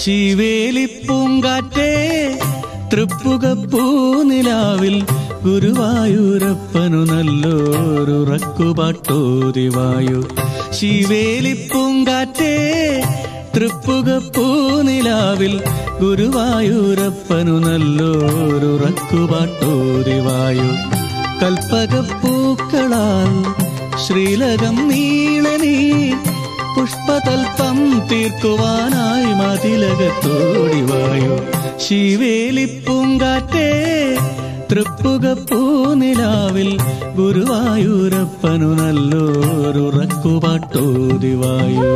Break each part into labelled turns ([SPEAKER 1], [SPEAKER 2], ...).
[SPEAKER 1] ശിവേലിപ്പൂങ്കാറ്റേ തൃപ്പുകപ്പൂനിലാവിൽ ഗുരുവായൂരപ്പനു നല്ലൊരുറക്കുപാട്ടോതിവായു ശിവേലിപ്പൂങ്കാറ്റേ തൃപ്പുകപ്പൂനിലാവിൽ ഗുരുവായൂരപ്പനു നല്ലൊരുറക്കുപാട്ടോതിവായു കൽപ്പകപ്പൂക്കളാൽ ശ്രീലകം നീളനീ പുഷ്പതൽപ്പം തീർക്കുവാനായി മതിലകത്തോടിവായു ശിവേലിപ്പൂങ്കാറ്റേ തൃപ്പുകപ്പൂനിലാവിൽ ഗുരുവായൂരപ്പനു നല്ലൊരുറക്കുപാട്ടോതിവായു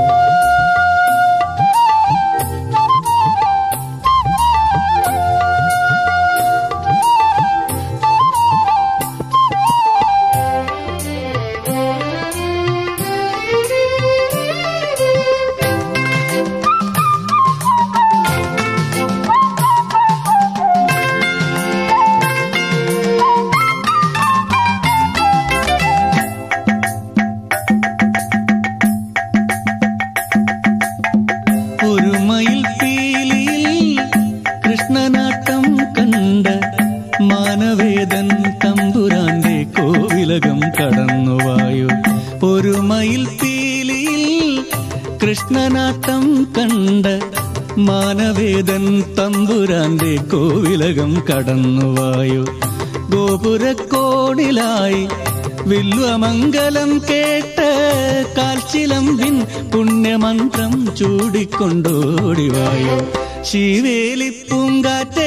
[SPEAKER 1] ഒരു മയിൽ പീലിയിൽ കൃഷ്ണനാട്ടം കണ്ട മാനവേദൻ തമ്പുരാന്റെ കോവിലകം കടന്നുവായു ഒരു മയിൽ പീലിയിൽ കൃഷ്ണനാട്ടം കണ്ട മാനവേദൻ തമ്പുരാന്റെ കോവിലകം കടന്നുവായു ഗോപുരക്കോണിലായി വില്വമംഗലം കേട്ട് കാൽച്ചിലമ്പിൻ പുണ്യമന്ത്രം ചൂടിക്കൊണ്ടോടിവായോ ശിവേലിപ്പൂങ്കാറ്റേ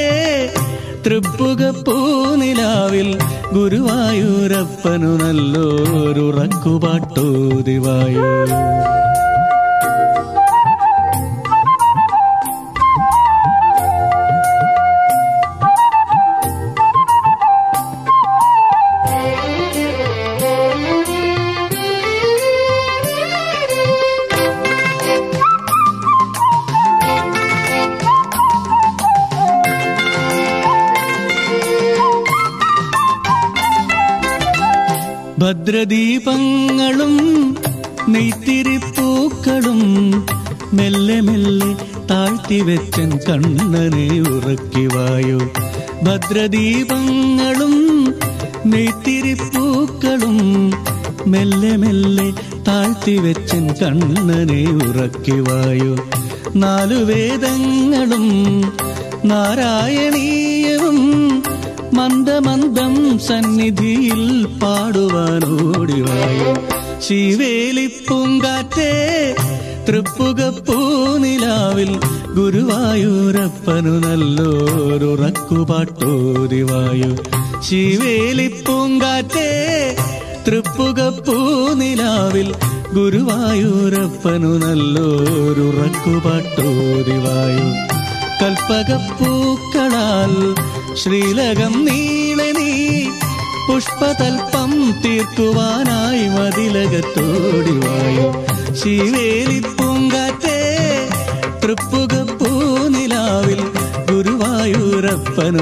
[SPEAKER 1] തൃപ്പുകപ്പൂനിലാവിൽ ഗുരുവായൂരപ്പനു നല്ലൊരുറക്കുപാട്ടോതിവായോ ഭദ്രദീപങ്ങളും നെയ്ത്തിരിപ്പൂക്കളും മെല്ലെ മെല്ലെ താഴ്ത്തിവെച്ചൻ കണ്ണനെ ഉറക്കിവായോ ഭദ്രദീപങ്ങളും നെയ്ത്തിരിപ്പൂക്കളും മെല്ലെ മെല്ലെ താഴ്ത്തിവെച്ചൻ കണ്ണനെ ഉറക്കിവായോ നാലു വേദങ്ങളും നാരായണീയവും മന്ദമന്ദം സന്നിധിയിൽ പാടുവാനോടിവായോ ശിവേലിപ്പൂങ്കാറ്റേ തൃപ്പുകപ്പൂനിലാവിൽ ഗുരുവായൂരപ്പനു നല്ലൊരുറക്കുപാട്ടോതിവായു ശിവേലിപ്പൂങ്കാറ്റേ തൃപ്പുകപ്പൂനിലാവിൽ ഗുരുവായൂരപ്പനു നല്ലൊരുറക്കുപാട്ടോതിവായു കൽപ്പകപ്പൂക്കളാൽ ശ്രീലകം നീളനീ പുഷ്പതൽപ്പം തീർക്കുവാനായി മതിലകത്തോടിവായു ശിവേലിപ്പൂങ്കാറ്റേ തൃപ്പുകപ്പൂനിലാവിൽ ഗുരുവായൂരപ്പനു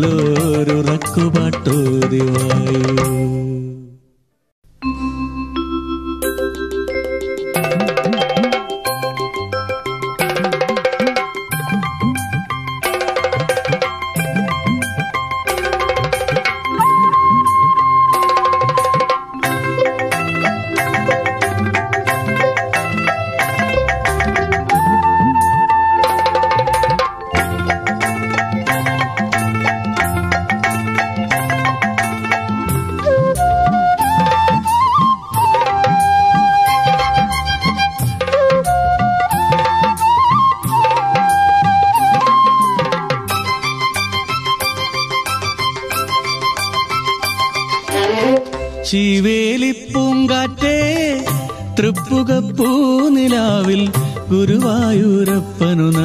[SPEAKER 1] നല്ലൊരുറക്കുപാട്ടോതിവായു ശിവേലിപ്പൂങ്കാറ്റേ തൃപ്പുകപ്പൂനിലാവിൽ ഗുരുവായൂരപ്പനു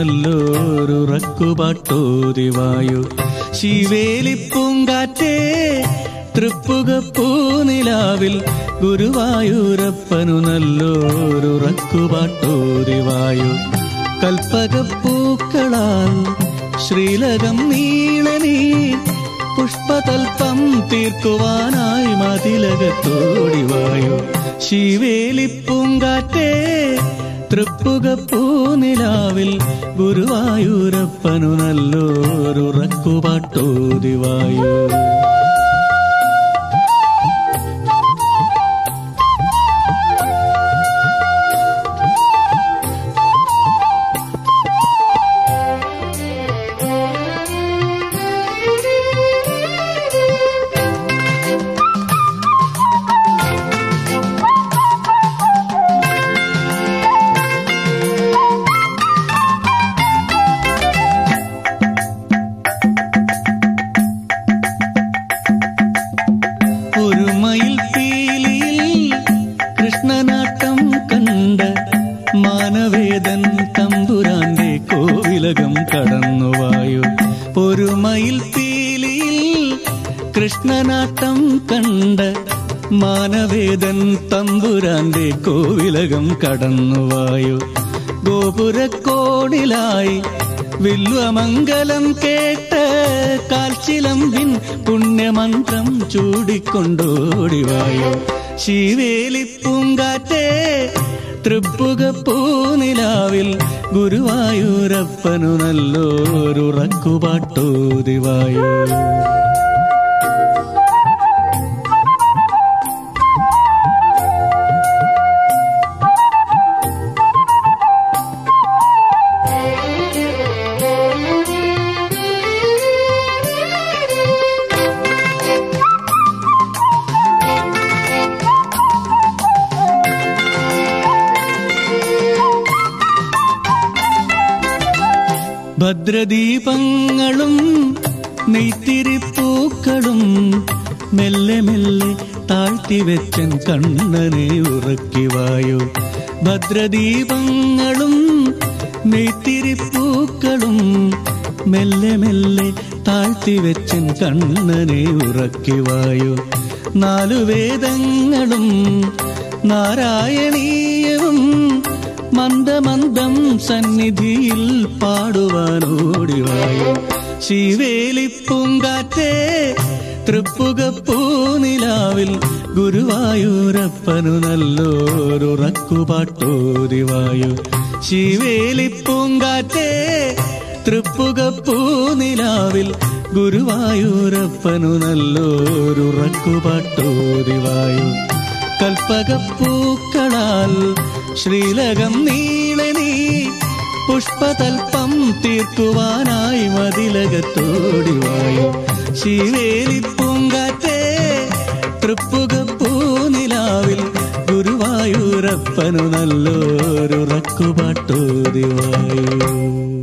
[SPEAKER 1] നല്ലൊരുറക്കുപാട്ടോതിവായു ശിവേലിപ്പൂങ്കാറ്റേ തൃപ്പുകപ്പൂനിലാവിൽ ഗുരുവായൂരപ്പനു നല്ലൊരുറക്കുപാട്ടോതിവായു കൽപ്പകപ്പൂക്കളാൽ ശ്രീലകം നീളനീ പുഷ്പതൽപ്പം തീർക്കുവാനായി മതിലകത്തോടിവായോ ശിവേലിപ്പൂങ്കാറ്റേ തൃപ്പുകപ്പൂനിലാവിൽ ഗുരുവായൂരപ്പനു നല്ലൊരുറക്കുപാട്ടോതിവായു ഒരു മയിൽ പീലിയിൽ കൃഷ്ണനാട്ടം കണ്ട് മാനവേദൻ തമ്പുരാന്റെ കോവിലകം കടന്നുവായു ഒരു മയിൽ പീലിയിൽ കൃഷ്ണനാട്ടം കണ്ട് മാനവേദൻ തമ്പുരാന്റെ കോവിലകം കടന്നുവായു ഗോപുരക്കോണിലായി വില്വമംഗലം കേട്ട് കാൽച്ചിലമ്പിൻ പുണ്യമന്ത്രം ചൂടിക്കൊണ്ടോടിവായോ ശിവേലി പൂങ്കാറ്റേ തൃപ്പുക പൂനിലാവിൽ ഗുരുവായൂരപ്പനു നല്ലൊരുറക്കുപാട്ടോതിവായോ ഭദ്രദീപങ്ങളും നെയ്ത്തിരിപ്പൂക്കളും മെല്ലെ മെല്ലെ താഴ്ത്തിവെച്ചൻ കണ്ണനെ ഉറക്കിവായോ ഭദ്രദീപങ്ങളും നെയ്ത്തിരിപ്പൂക്കളും മെല്ലെ മെല്ലെ താഴ്ത്തിവെച്ചൻ കണ്ണനെ ഉറക്കിവായോ നാലു വേദങ്ങളും നാരായണീയവും മന്ദമന്ദം സന്നിധിയിൽ പാടുവാനോടിവായോ ശിവേലി പൂങ്കാറ്റേ തൃപ്പുക പൂനിലാവിൽ ഗുരുവായൂരപ്പനു നല്ലൊരുറക്കുപാട്ടോതിവായോ ശിവേലി പൂങ്കാറ്റേ തൃപ്പുക പൂനിലാവിൽ ഗുരുവായൂരപ്പനു നല്ലൊരുറക്കുപാട്ടോതിവായോ കൽപ്പകപ്പൂക്കളാൽ ശ്രീലകം നീളനീ പുഷ്പതൽപ്പം തീർക്കുവാനായി മതിലകത്തോടിവായോ ശിവേലി പൂങ്കാറ്റേ തൃപ്പുക പൂനിലാവിൽ ഗുരുവായൂരപ്പനു നല്ലൊരുറക്കുപാട്ടോതിവായോ